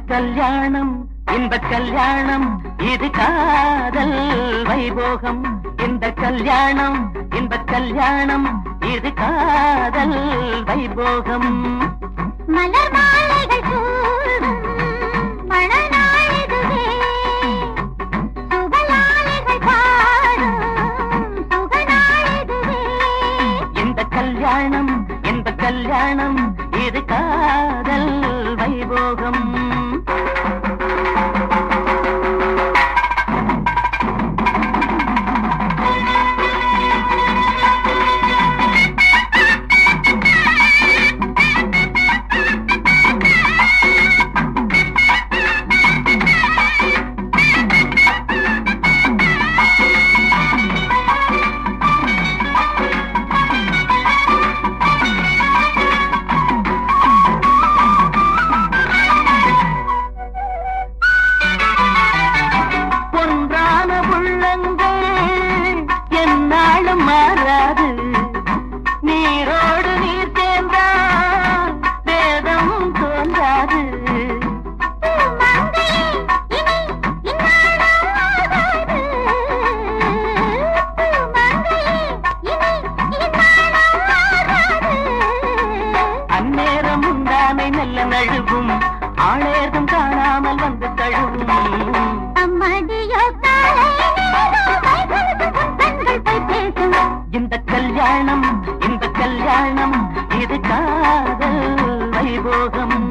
கல்யாணம் இந்த கல்யாணம் இது காதல் வைபோகம் இந்த கல்யாணம் இந்த கல்யாணம் இது காதல் வைபோகம் மலர் மாலைகள் சூடும் மணநாளிதுவே சுகலாலைகள் பாடும் சுகநாளிதுவே இந்த கல்யாணம் இந்த கல்யாணம் இது காதல் வைபோகம் பொன்றான உள்ளங்கள் என்னாலும் மாறாது நீரோடு நீர் சேர்ந்தால் வேதம் தோன்றாது மங்கையே இனி இன்னாடம் ஆகாது மங்கையே இனி இன்னாடம் ஆகாது அந்நேரம் உண்டானை மெல்ல நழுவும் ஆளேதும் காணாமல் வந்து தழுவும் அம்மடியோ காலை நேரம் வைகொலுசும் உன் கண்கள் போய் பேசும் இந்த கல்யாணம் இந்த கல்யாணம் இது காதல் வைபோகம்